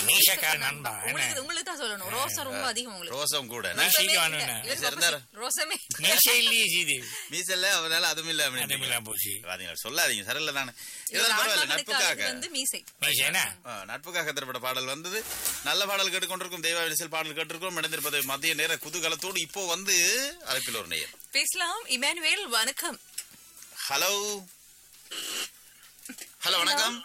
மீசக்கார நண்பா என்ன உங்களுக்கு உங்களுக்கு தான் சொல்லணும் ரோசம் ரொம்ப அதிகம் உங்களுக்கு ரோசம் கூட நீ ரோசமே சீக்கிரம் இல்ல. வாங்க. இவருக்கு இருந்தாரு. opposite. ரோசமே மீச இல்லையே சீதேவி மீசல்ல அவனால அதுவும் இல்ல அப்படின்னு அதுமில்லாம் போச்சு பாத்தீங்களா சொல்லாதீங்க சரியில்ல தானே இவர் இதெல்லாம் பரவாயில்ல ஆண்மகனுக்கு நட்புக்காக அழகு வந்து மீசை மீச என்ன ஆ, நட்புக்காக திரைப்பட பாடல் வந்தது நல்ல பாடல் கேட்டுக்கொண்டிருக்கும் தெய்வ விசில் பாடல் கேட்டிருக்கோம் நடந்திருப்பது மதிய நேர குதூகலத்தோடு இப்போ வந்து அழைப்பில் ஒரு நேயர் பேசலாம் இமானுவேல் வணக்கம் ஹலோ ஹலோ வணக்கம்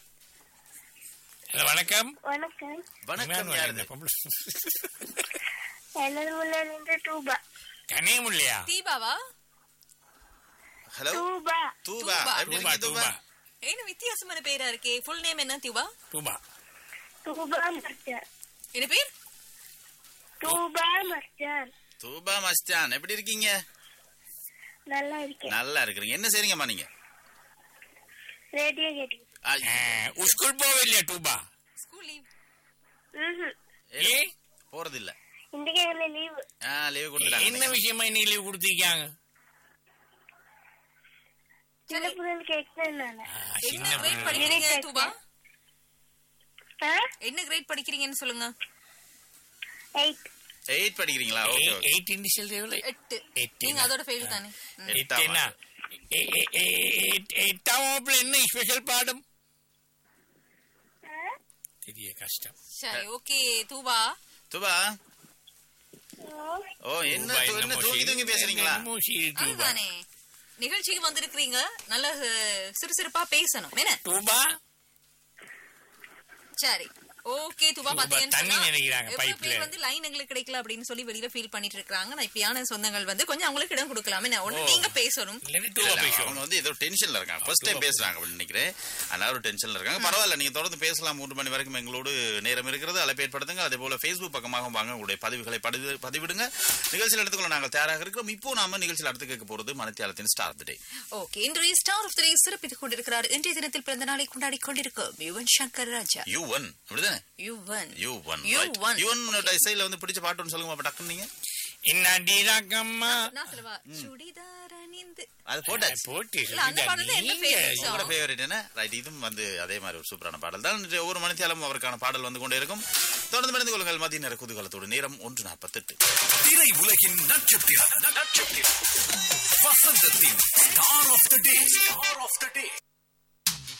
ஹலோ, வணக்கம் வணக்கம் வணக்கம் இமானுவேல் யாருது என்ன பொம்பளை? எனது முன்னிருந்து டூபா கனியமுல்லையா தீபாவா ஹலோ டூபா தூபா தூபா. எப்படி தூபா இருக்கீங்க தூபா தூபா என்ன வித்தியாசமான பேரா இருக்கே ஃபுல் நேம் என்ன தீபா தூபா டூபா மர்ஜான் என்ன பேர் டூபா மர்ஜான் தூபா மஸ்தான் எப்படி இருக்கீங்க நல்லா இருக்கேன் நல்லா இருக்கிறீங்க என்ன செய்றீங்கம்மா நீங்க ரேடியோ கேட்டு ஆ, ஸ்கூல் போவில்லையா டூபா ஸ்கூல் லீவ் ம்ஹும். ஏ போறது இல்ல இன்றைக்கு எங்களை லீவு ஆ லீவ் என்ன கொடுத்துட்டாங்க விஷயமா இன்னைக்கு லீவ் கொடுத்துருக்காங்க சின்ன பிள்ளைகளுக்கு எக்ஸாம் நானே ஆ, என்ன சின்ன கிரேட் பிள்ளை. படிக்கிறீங்க Unit தூபா ஆ என்ன கிரேட் படிக்கிறீங்கன்னு சொல்லுங்க எயிட் எயிட் படிக்கிறீங்களா ஓகே எய்- ஓகே எயிட் இனிஷியல் தேவையில்ல எட்டு எட்டு நீங்க அதோட ஃபெயில் தானே ம். எட்டு என்ன எ- எ- எ- எ- எட்டாம் வகுப்புல என்ன ஸ்பெஷல் பாடம் தெரிய கஷ்டம் சரி ஓகே தூபா தூபா ஓ என்ன தூபா தூ- என்ன என்னமோ தூங்கி சீரி- தூங்கி பேசுறீங்களா என்னமோ சீரி தூபா அதுதானே நிகழ்ச்சிக்கு வந்திருக்கிறீங்க நல்ல அஹ், சுறுசுறுப்பா பேசணும் என்ன தூபா சரி ஓகே துபா தூபா பாத்தீங்கன்னு தண்ணி சொன்னா, நினைக்கிறாங்க எவ்வளவு பைப்ல. பேர் வந்து லைன் எங்களுக்கு கிடைக்கல அப்படின்னு சொல்லி வெளியில ஃபீல் பண்ணிட்டு இருக்காங்க நான் இப்பயான சொந்தங்கள் வந்து கொஞ்சம் அவங்களுக்கு இடம் கொடுக்கலாம் என்ன ஒண்ணு ஓ. நீங்க பேசணும் இல்லைன்னா இல்ல, தூபா அவங்க பேசுவோம் வந்து ஏதோ டென்ஷன்ல இருக்காங்க ஃபர்ஸ்ட் டைம் பேசுறாங்க அப்படின்னு நினைக்கிறேன் அதனால ஒரு டென்ஷன்ல இருக்காங்க பரவாயில்ல நீங்க தொடர்ந்து பேசலாம் மூன்று மணி வரைக்கும் எங்களோடு நேரம் இருக்கிறது அழைப்பு ஏற்படுத்துங்க அதே போல ஃபேஸ்புக் பக்கமாக வாங்க உங்களுடைய பதிவுகளை பதிவு பதிவிடுங்க நிகழ்ச்சியில் எடுத்துக்கொள்ள நாங்கள் தயாராக இருக்கிறோம் இப்போ நாம நிகழ்ச்சியில் அடுத்து கேட்க போறது மனத்தியாலத்தின் ஸ்டார் டே ஓகே இன்றைய ஸ்டார் ஆஃப் த டே சிறப்பித்துக் கொண்டிருக்கிறார் இன்றைய தினத்தில் பிறந்த நாளை கொண்டாடி கொண்டிருக்கும் யுவன் சங்கர் ராஜா யூ ஒன் அப்படிதானே Yuvan you won You won. You won இசையில வந்து பிடிச்ச பாட்டு ஒன்று சொல்லுங்க அப்ப டக்குன்னு நீங்க என்னடி ராக்கம்மா நான் சொல்லவா சுடிதார் அணிந்து அது போட்டாச்சு போட்டி இல்ல, அந்த பாடல் தான் என்ன favorite song? உங்களோட ஃபேவரட் என்ன ரைட் இதுவும் வந்து அதே மாதிரி ஒரு சூப்பரான பாடல் தான் இன்றைய ஒவ்வொரு மணித்தியாலும் அவருக்கான பாடல் வந்து கொண்டே இருக்கும் தொடர்ந்து மணிந்து கொள்ளுங்கள் மதிய நேர குதூகலத்தோடு நேரம் ஒன்று நாற்பத்தெட்டு திரை உலகின் நட்சத்திரம் நட்சத்திரம் வசந்தத்தின் star of the day star of the day